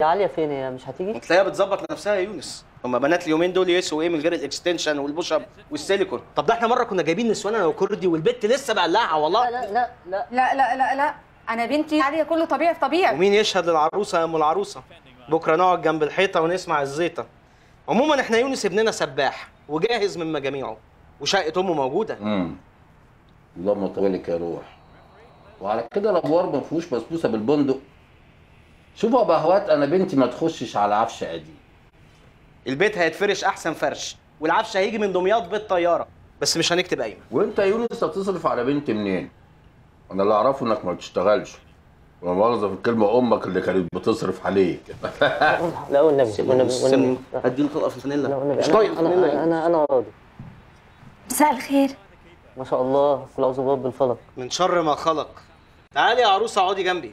عاليه فين هي مش هتيجي تلاقيها بتظبط نفسها يا يونس هما بنات اليومين دول يسوا ايه من غير الاكستنشن والبوش اب والسيليكون طب ده احنا مره كنا جايبين نسوان انا وكردي والبت لسه بقلعها والله لا لا لا لا لا لا لا انا بنتي عاليه كله طبيعي في طبيعي ومين يشهد للعروسه يا ام العروسه بكره نقعد جنب الحيطه ونسمع الزيطه عموما احنا يونس ابننا سباح وجاهز من مجاميعه وشقه امه موجوده امم اللهم طولك يا روح وعلى كده الابوار ما فيهوش بسبوسه بالبندق شوفوا يا بهوات انا بنتي ما تخشش على عفش قديم البيت هيتفرش احسن فرش والعفش هيجي من دمياط بالطياره بس مش هنكتب قايمه وانت يا يونس هتصرف على بنتي منين انا اللي اعرفه انك ما بتشتغلش ولا مؤاخذه في الكلمه امك اللي كانت بتصرف عليك لا والنبي والنبي والنبي اديله طلقه في لا الفانيلا والنبي مش أنا- طايق الفانيلا انا انا انا راضي مساء الخير ما شاء الله كل اعوذ برب الفلق من شر ما خلق تعالي يا عروسه اقعدي جنبي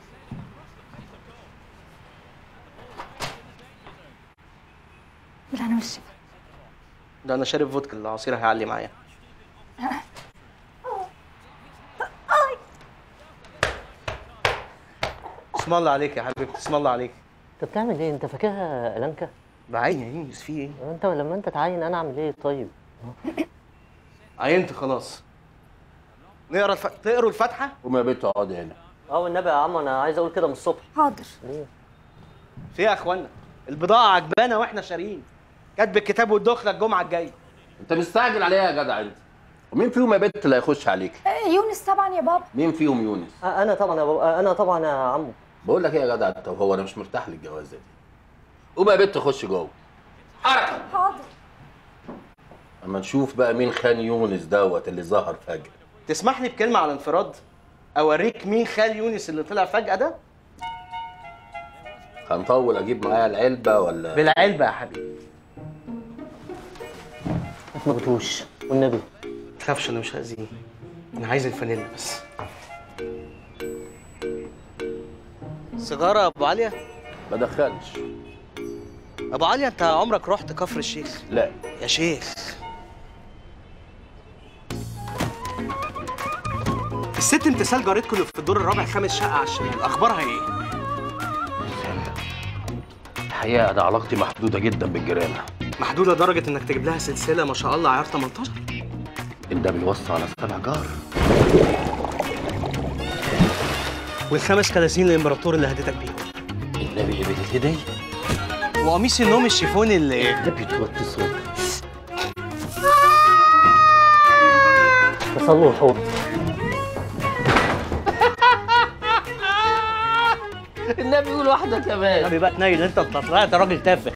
لا انا مش ده انا شارب فودكا العصير هيعلي معايا اسم الله عليك يا حبيبتي اسم الله عليك انت بتعمل ايه انت فاكرها لانكا بعين يا يونس في ايه انت لما انت تعين انا اعمل ايه طيب عينت خلاص نقرا الف... تقروا الفاتحه قوم يا بنت اقعدي هنا اه والنبي يا عم انا عايز اقول كده من الصبح حاضر ليه في إيه يا اخوانا البضاعه عجبانه واحنا شاريين كاتب الكتاب والدخله الجمعه الجايه انت مستعجل عليها يا جدع انت ومين فيهم يا بنت اللي هيخش عليك آه، يونس طبعا يا بابا مين فيهم يونس آه، انا طبعا يا بابا انا طبعا يا عمو بقول لك ايه يا جدع انت وهو انا مش مرتاح للجوازه دي قوم يا بنت خش جوه حركه حاضر اما نشوف بقى مين خان يونس دوت اللي ظهر فجاه تسمح لي بكلمه على انفراد اوريك مين خال يونس اللي طلع فجاه ده هنطول اجيب معايا العلبه ولا بالعلبه يا حبيبي ما تموتوش والنبي تخافش انا مش هاذيه انا عايز الفانيلا بس سيجاره يا ابو عليا ما دخلش ابو عليا انت عمرك رحت كفر الشيخ لا يا شيخ الست امتثال جارتكم اللي في الدور الرابع خامس شقه على الشمال اخبارها ايه الحقيقه انا علاقتي محدوده جدا بالجيران محدوده لدرجه انك تجيب لها سلسله ما شاء الله عيار 18 ده بيوصي على سبع جار والخمس كلاسين الامبراطور اللي هديتك بيهم النبي قبل الهديه وقميص النوم الشيفون اللي النبي توطي صوتك تصلوا الحوض النبي يقول واحده كمان النبي بقى تنيل انت طلعت راجل تافه